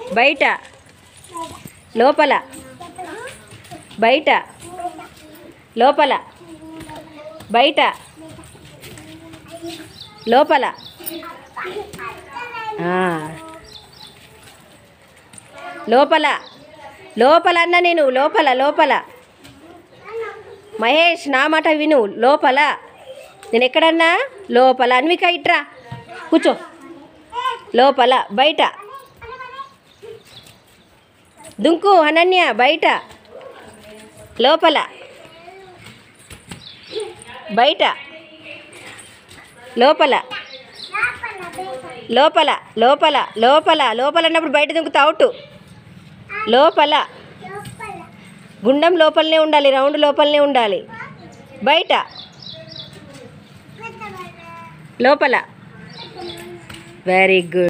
బయట లోపల బయట లోపల బయట లోపల ఆ. లోపల లోపల అన్న నేను లోపల లోపల మహేష్ నా మాట విను లోపల నేను ఎక్కడన్నా లోపల అన్విక ఇట్రా కూర్చో లోపల బయట దుంకు అనన్య బయట లోపల బయట లోపల లోపల లోపల లోపల లోపల అన్నప్పుడు బయట దుంకుతా అవుట్ లోపల గుండం లోపలనే ఉండాలి రౌండ్ లోపలనే ఉండాలి బయట లోపల వెరీ గుడ్